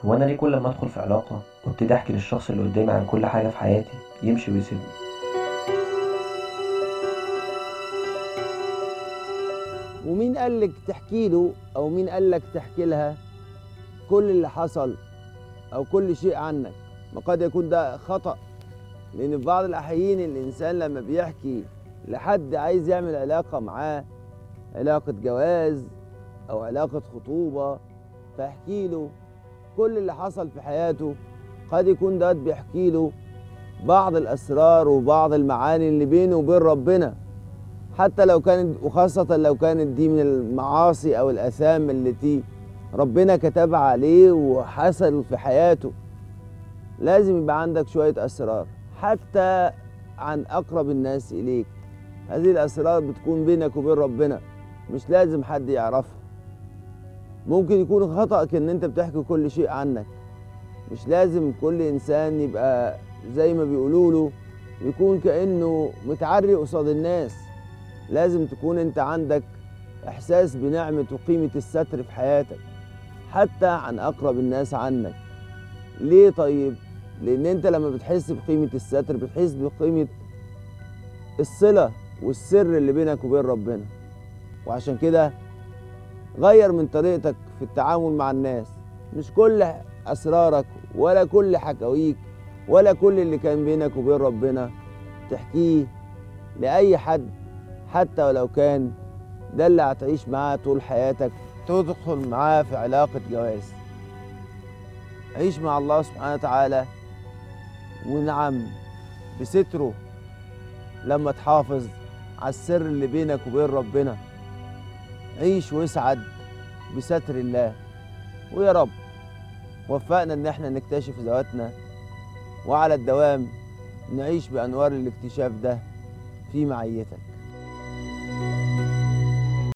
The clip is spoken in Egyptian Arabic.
هو انا ليه كل ما ادخل في علاقه وابتدي احكي للشخص اللي قدامي عن كل حاجه في حياتي يمشي ويسيبني ومين قال لك تحكي له او مين قال لك تحكي لها كل اللي حصل او كل شيء عنك ما قد يكون ده خطأ لان في بعض الاحيان الانسان لما بيحكي لحد عايز يعمل علاقة معاه علاقة جواز او علاقة خطوبة فيحكي له كل اللي حصل في حياته قد يكون ده بيحكي له بعض الاسرار وبعض المعاني اللي بينه وبين ربنا حتى لو كانت وخاصة لو كانت دي من المعاصي أو الآثام التي ربنا كتبها عليه وحصل في حياته لازم يبقى عندك شوية أسرار حتى عن أقرب الناس إليك هذه الأسرار بتكون بينك وبين ربنا مش لازم حد يعرفها ممكن يكون خطأك إن أنت بتحكي كل شيء عنك مش لازم كل إنسان يبقى زي ما بيقولوا له يكون كأنه متعري قصاد الناس لازم تكون انت عندك احساس بنعمه وقيمه الستر في حياتك حتى عن اقرب الناس عنك ليه طيب لان انت لما بتحس بقيمه الستر بتحس بقيمه الصله والسر اللي بينك وبين ربنا وعشان كده غير من طريقتك في التعامل مع الناس مش كل اسرارك ولا كل حكاويك ولا كل اللي كان بينك وبين ربنا تحكيه لاي حد حتى ولو كان ده اللي هتعيش معاه طول حياتك تدخل معاه في علاقة جواز عيش مع الله سبحانه وتعالى ونعم بستره لما تحافظ على السر اللي بينك وبين ربنا عيش واسعد بستر الله ويا رب وفقنا ان احنا نكتشف ذواتنا وعلى الدوام نعيش بانوار الاكتشاف ده في معيتك